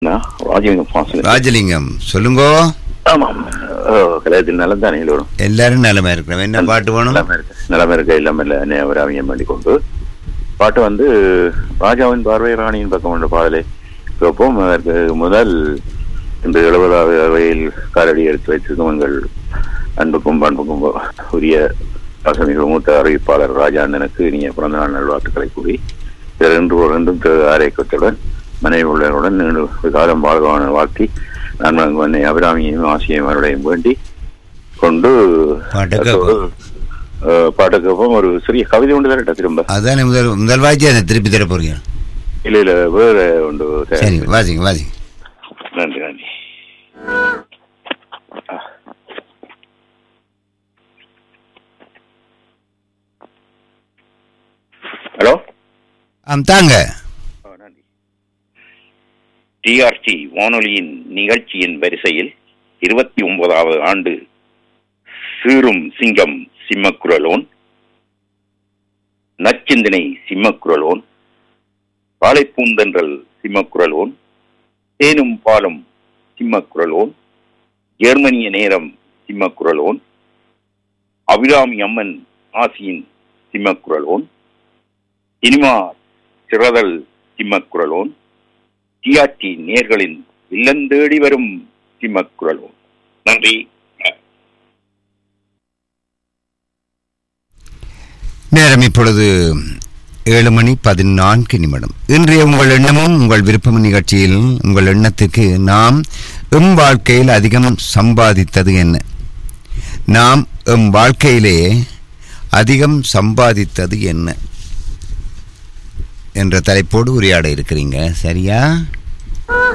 நான் ராஜலிங்கம் பாசனம் ராஜலிங்கம் சொல்லுங்கோ ஆமாம் ஓ, கலையத்தில் நலம் தானே எல்லோரும் எல்லாரும் நலமா இருக்கிறோம் என்ன பாட்டு வேணும் நலமா இருக்க நலமா இருக்க இல்லாம இல்ல நேவராமியம் பண்ணி கொண்டு பாட்டு வந்து ராஜாவின் பார்வை ராணியின் பக்கம் என்ற பாடலை கேட்போம் அதற்கு முதல் இந்த எழுபதாவது அவையில் காலடி எடுத்து வைத்திருக்கும் எங்கள் அன்புக்கும் பண்புக்கும் உரிய பசமிக மூத்த அறிவிப்பாளர் ராஜா அண்ணனுக்கு இனிய பிறந்த நாள் நல்வாழ்த்துக்களை கூறி இதில் இன்று ஒரு ரெண்டும் ஆரோக்கியத்துடன் மனைவி உள்ளவருடன் நீண்ட காலம் வாழ்வான வாழ்த்தி நான் மன்னை அபிராமியையும் ஆசியையும் அவருடையும் வேண்டி கொண்டு பாட்டு கேட்போம். அஹ், பாட்டு கேட்போம் ஒரு சிறிய கவிதை ஒன்று தரட்டா திரும்ப அதானே முதல் முதல் வாய்ச்சி அதை திருப்பி தர போறீங்க இல்ல இல்ல வேற ஒன்று தயார் சரி வாசிங்க வாசிங்க நன்றி நன்றி ஹலோ ஆம் தாங்க நன்றி டிஆர்டி வானொலியின் நிகழ்ச்சியின் வரிசையில் இருபத்தி ஒன்பதாவது ஆண்டு சீரும் சிங்கம் சிம்மக்குரலோன் நச்சிந்தனை சிம்மக்குரலோன் பாலைப்பூந்தன்றல் சிம்மக்குரலோன் தேனும் பாலும் சிம்மக்குரலோன் ஜெர்மனிய நேரம் சிம்மக்குரலோன் அபிராமி அம்மன் ஆசியின் சிம்மக்குரலோன் சினிமா சிறதல் சிம்மக்குரலோன் டிஆர்டி நேர்களின் இல்லந்தேடி வரும் சிம்மக்குரலோன் நன்றி நேரம் இப்பொழுது ஏழு மணி பதினான்கு நிமிடம் இன்றைய உங்கள் எண்ணமும் உங்கள் விருப்பம் நிகழ்ச்சியில் உங்கள் எண்ணத்துக்கு நாம் எம் வாழ்க்கையில் அதிகம் சம்பாதித்தது என்ன நாம் எம் வாழ்க்கையிலே அதிகம் சம்பாதித்தது என்ன என்ற தலைப்போடு உரையாட இருக்கிறீங்க சரியா